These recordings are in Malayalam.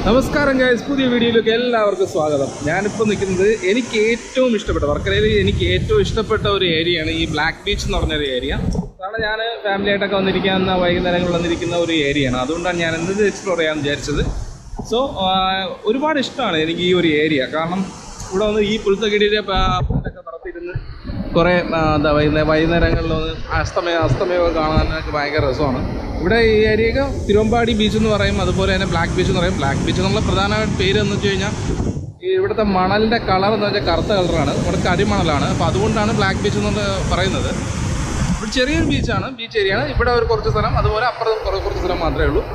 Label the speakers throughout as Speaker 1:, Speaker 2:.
Speaker 1: നമസ്കാരം ഗൈസ് പുതിയ വീഡിയോയിലേക്ക് എല്ലാവർക്കും സ്വാഗതം ഞാനിപ്പോൾ നിൽക്കുന്നത് എനിക്ക് ഏറ്റവും ഇഷ്ടപ്പെട്ട വർക്കലയിൽ എനിക്ക് ഏറ്റവും ഇഷ്ടപ്പെട്ട ഒരു ഏരിയയാണ് ഈ ബ്ലാക്ക് ബീച്ച് എന്ന് പറഞ്ഞൊരു ഏരിയ കാരണം ഞാൻ ഫാമിലി ആയിട്ടൊക്കെ വന്നിരിക്കുന്ന വൈകുന്നേരങ്ങളിൽ വന്നിരിക്കുന്ന ഒരു ഏരിയയാണ് അതുകൊണ്ടാണ് ഞാൻ എന്ത് എക്സ്പ്ലോർ ചെയ്യാൻ വിചാരിച്ചത് സോ ഒരുപാട് ഇഷ്ടമാണ് എനിക്ക് ഈ ഒരു ഏരിയ കാരണം ഇവിടെ വന്ന് ഈ പുൽത്തകിടിയുടെ ഒക്കെ നടത്തിയിരുന്ന് കുറേ ആ, എന്താ വൈകുന്നേരം വൈകുന്നേരങ്ങളിൽ ഒന്ന് അസ്തമയം അസ്തമയമൊക്കെ കാണാനൊക്കെ ഭയങ്കര രസമാണ് ഇവിടെ ഈ ഏരിയയൊക്കെ തിരുവമ്പാടി ബീച്ച് എന്ന് പറയും അതുപോലെ തന്നെ ബ്ലാക്ക് ബീച്ച് എന്ന് പറയും ബ്ലാക്ക് ബീച്ച് എന്നുള്ള പ്രധാന പേര് എന്ന് വെച്ച് കഴിഞ്ഞാൽ ഈ ഇവിടുത്തെ മണലിൻ്റെ കളർ എന്ന് വെച്ചാൽ കറുത്ത കളറാണ് ഇവിടെ കരിമണലാണ് അപ്പോൾ അതുകൊണ്ടാണ് ബ്ലാക്ക് ബീച്ച് എന്ന് പറയുന്നത് ഇവിടെ ചെറിയൊരു ബീച്ചാണ് ബീച്ച് ഏരിയയാണ് ഇവിടെ ഒരു കുറച്ച് സ്ഥലം അതുപോലെ അപ്പുറം കുറേ കുറച്ച് സ്ഥലം മാത്രമേ ഉള്ളൂ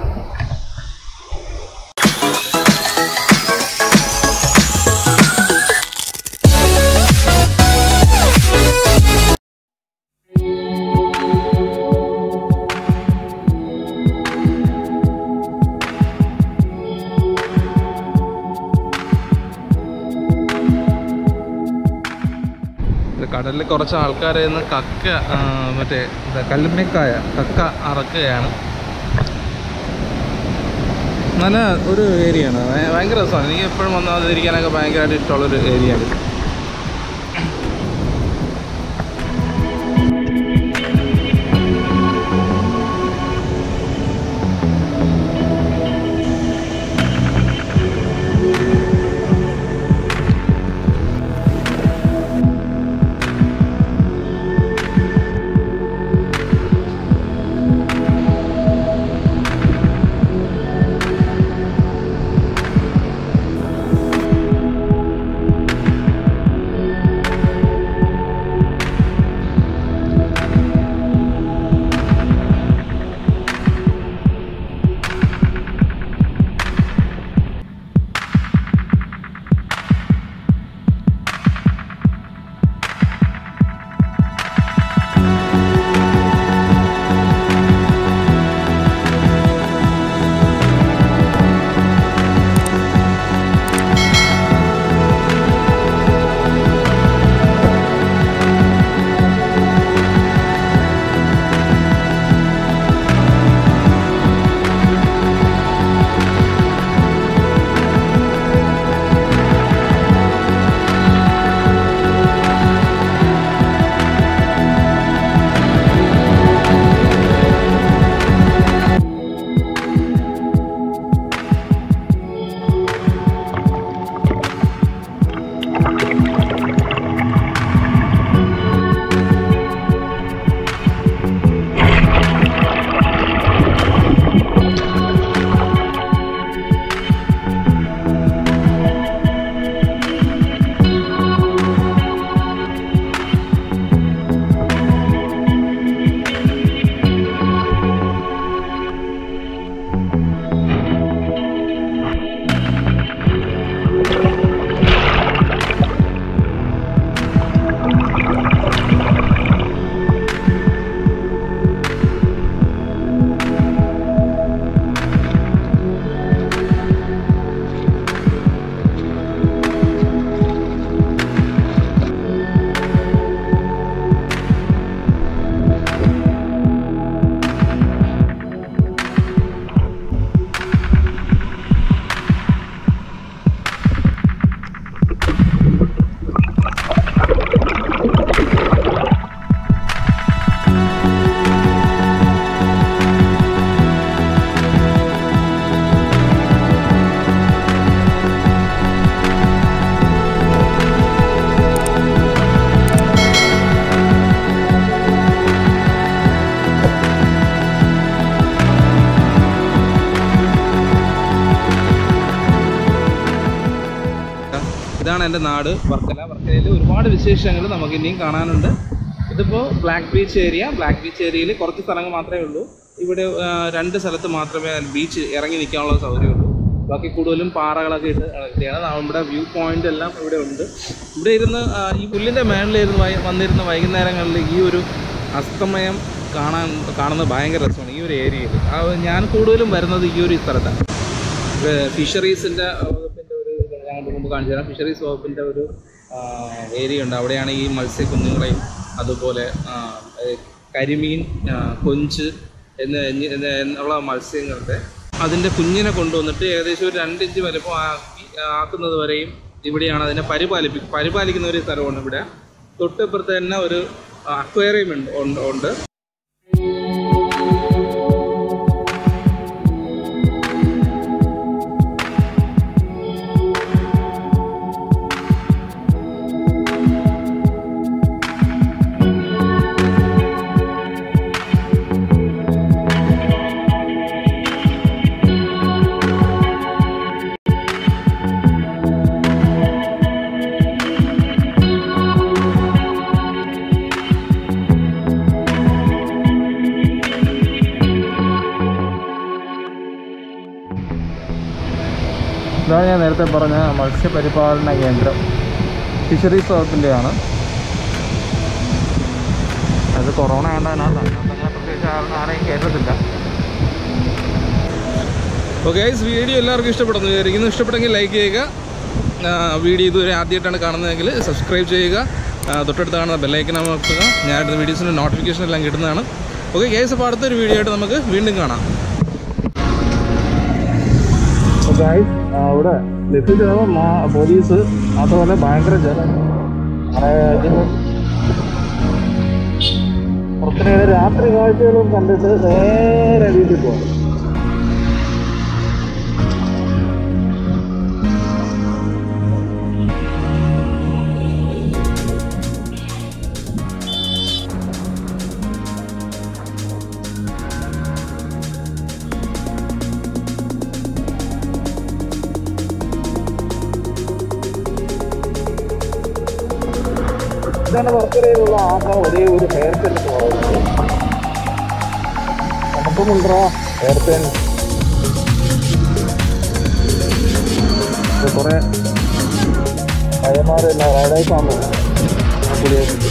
Speaker 1: ഇത് കടലിൽ കുറച്ച് ആൾക്കാരെ ഇന്ന് കക്ക ആ, മറ്റേ എന്താ കല്ലുമ്മക്കായ കക്ക അറക്കുകയാണ് നല്ല ഒരു ഏരിയയാണ് ഭയ- ഭയങ്കര രസമാണ് എനിക്ക് എപ്പോഴും വന്നാൽ ഇരിക്കാനൊക്കെ ഭയങ്കരമായിട്ട് ഇഷ്ടമുള്ളൊരു ഏരിയയാണ് ഇതാണ് എൻ്റെ നാട് വർക്കല വർക്കലയിൽ ഒരുപാട് വിശേഷങ്ങൾ നമുക്ക് ഇനിയും കാണാനുണ്ട് ഇതിപ്പോൾ black beach area black beach ഏരിയയിൽ കുറച്ച് സ്ഥലങ്ങൾ മാത്രമേ ഉള്ളൂ ഇവിടെ ആ, രണ്ട് സ്ഥലത്ത് മാത്രമേ ബീച്ച് ഇറങ്ങി നിൽക്കാനുള്ള സൗകര്യമുള്ളൂ ബാക്കി കൂടുതലും പാറകളൊക്കെ ഇട്ട് ഇതാണ് നമ്മുടെ വ്യൂ പോയിന്റ് എല്ലാം ഇവിടെ ഉണ്ട് ഇവിടെ ഇരുന്ന് ആ, ഈ പുല്ലിൻ്റെ മേളിലിരുന്ന് വൈ വന്നിരുന്ന വൈകുന്നേരങ്ങളിൽ ഈ ഒരു അസ്തമയം കാണാൻ കാണുന്നത് ഭയങ്കര രസമാണ് ഈ ഒരു ഏരിയയിൽ ആ, ഞാൻ കൂടുതലും വരുന്നത് ഈ ഒരു സ്ഥലത്താണ് ഫിഷറീസിൻ്റെ വകുപ്പിൻ്റെ ഒരു ഞാൻ മുമ്പ് കാണിച്ചു തരാം ഫിഷറീസ് വകുപ്പിൻ്റെ ഒരു ഏരിയ ഉണ്ട് അവിടെയാണ് ഈ മത്സ്യക്കുഞ്ഞുങ്ങളെയും അതുപോലെ ആ, ഏ, കരിമീൻ ആ, കൊഞ്ച് എന്ന് എന്നി- എന്ന് എന്നുള്ള മത്സ്യങ്ങളുടെ അതിൻ്റെ കുഞ്ഞിനെ കൊണ്ടുവന്നിട്ട് ഏകദേശം ഒരു രണ്ട് ഇഞ്ച് വലുപ്പം ആക്കി ആക്കുന്നത് വരെയും ഇവിടെയാണ് അതിനെ പരിപാലിപ്പി പരിപാലിക്കുന്ന ഒരു സ്ഥലമാണ് ഇവിടെ തൊട്ടിപ്പുറത്ത് തന്നെ ഒരു അക്വേറിയം ഉണ്ട് ഉണ്ട് ഉണ്ട് ഇതാണ് ഞാൻ നേരത്തെ പറഞ്ഞ മത്സ്യപരിപാലന കേന്ദ്രം ഫിഷറീസ് വകുപ്പിൻ്റെയാണ് അത് കൊറോണ ആയതുകൊണ്ടാണ് അങ്ങനെ പ്രത്യേകിച്ച് ആരും ആരെയും കയറ്റത്തില്ല ഓക്കെ വീഡിയോ എല്ലാവർക്കും ഇഷ്ടപ്പെടുന്നു വിചാരിക്കുന്നു ഇഷ്ടപ്പെട്ടെങ്കിൽ ലൈക്ക് ചെയ്യുക ആ, വീഡിയോ ഇതുവരെ ആദ്യമായിട്ടാണ് കാണുന്നതെങ്കിൽ സബ്സ്ക്രൈബ് ചെയ്യുക ആ, തൊട്ടടുത്ത് കാണുന്ന ബെല്ലൈക്കൻ അമർത്തുക ഞാൻ ഇടുന്ന വീഡിയോസിൻ്റെ നോട്ടിഫിക്കേഷൻ എല്ലാം കിട്ടുന്നതാണ് ഓക്കെ കേസ് അപ്പോൾ അടുത്തൊരു വീഡിയോ ആയിട്ട് നമുക്ക് വീണ്ടും കാണാം അവിടെ ലഭിച്ചത് പോലീസ് മാത്രമല്ല ഭയങ്കര ജനം പുറത്തിനേറെ രാത്രി കാഴ്ചകളും കണ്ടിട്ട് നേരെ വീട്ടിൽ പോകാം ഇതാണ് വർക്കരയിലുള്ള ആകെ ഒരേ ഒരു ഹെയർ പെൻ എന്ന് പറയുന്നത് നമുക്കുമുണ്ടോ ഹെയർ പെൻ കുറെ പയ്യന്മാരെല്ലാം റൈഡേഴ്സാണ് പുതിയ